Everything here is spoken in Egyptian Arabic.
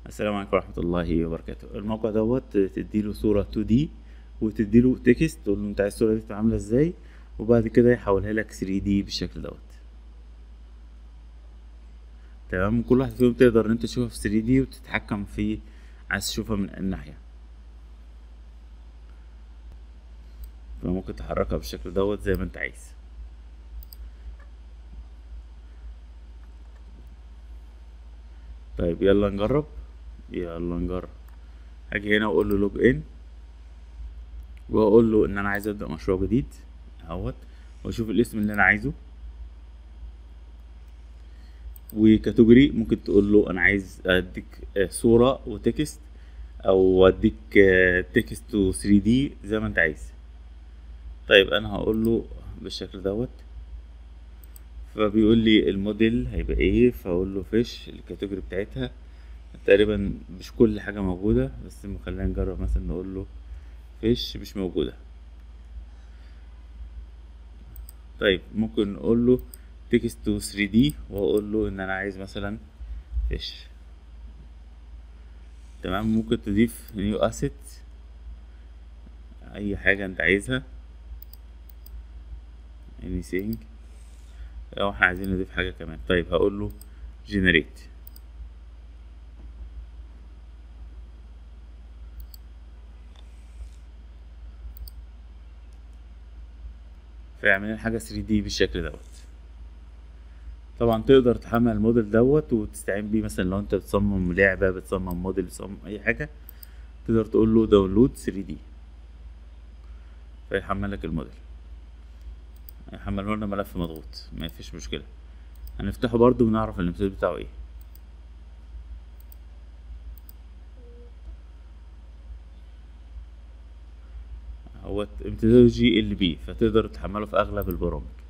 السلام عليكم ورحمة الله وبركاته الموقع دوت تديله صورة 2D وتديله تكست تقول له انت عايز الصورة دي تبقى عاملة ازاي وبعد كده يحولها لك 3D بالشكل دوت تمام كل واحد فيهم تقدر ان انت تشوفها في 3D وتتحكم في عايز تشوفها من الناحية فممكن تحركها بالشكل دوت زي ما انت عايز طيب يلا نجرب يلا نجرب هاجي هنا واقول له لوج ان واقول له ان انا عايز ابدا مشروع جديد اهوت واشوف الاسم اللي انا عايزه وكاتيجوري ممكن تقول له انا عايز اديك صورة وتكست او اديك تكست و 3 دي زي ما انت عايز طيب انا هقول له بالشكل دوت فبيقول لي الموديل هيبقى ايه فاقول له فيش الكاتيجوري بتاعتها تقريبا مش كل حاجة موجودة بس خلينا نجرب مثلا نقول له فيش مش موجودة طيب ممكن نقول له تكست 3 دي واقول له ان انا عايز مثلا فيش تمام ممكن تضيف نيو اسيت اي حاجة انت عايزها anything لو احنا عايزين نضيف حاجة كمان طيب هقول له generate فيعمل لنا حاجة 3 دي بالشكل دوت طبعا تقدر تحمل الموديل دوت وتستعين بيه مثلا لو انت بتصمم لعبة بتصمم موديل بتصمم اي حاجة تقدر تقول له داونلود 3 دي فيحمل لك الموديل يحمله لنا ملف مضغوط ما فيش مشكلة هنفتحه برضو ونعرف الامتداد بتاعه ايه هو امتداده جي ال بي فتقدر تحمله في اغلب البرامج